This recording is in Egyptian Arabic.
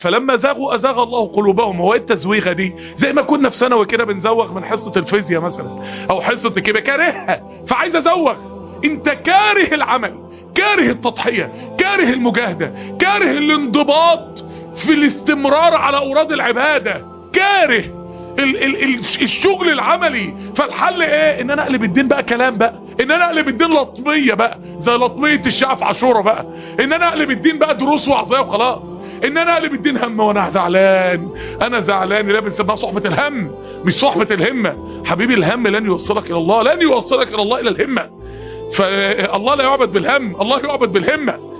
فلما زاغوا ازاغ الله قلوبهم هو ايه التزويغه دي زي ما كنا في ثانوي كده بنزوغ من حصه الفيزياء مثلا او حصه الكيمياء كارهها فعايز ازوغ انت كاره العمل كاره التضحيه كاره المجاهده كاره الانضباط في الاستمرار على اوراد العباده كاره ال ال ال الشغل العملي فالحل ايه ان انا اقلب الدين بقى كلام بقى ان انا اقلب الدين لطميه بقى زي لطميه الشقه في عاشوره بقى ان انا اقلب الدين بقى دروس وعظيه وخلاص ان انا اقلب الدين هم وانا زعلان انا زعلان لا بنسميها صحبه الهم مش صحبه الهمه حبيبي الهم لن يوصلك الى الله لن يوصلك الى الله الى الهمه فالله لا يعبد بالهم الله يعبد بالهمه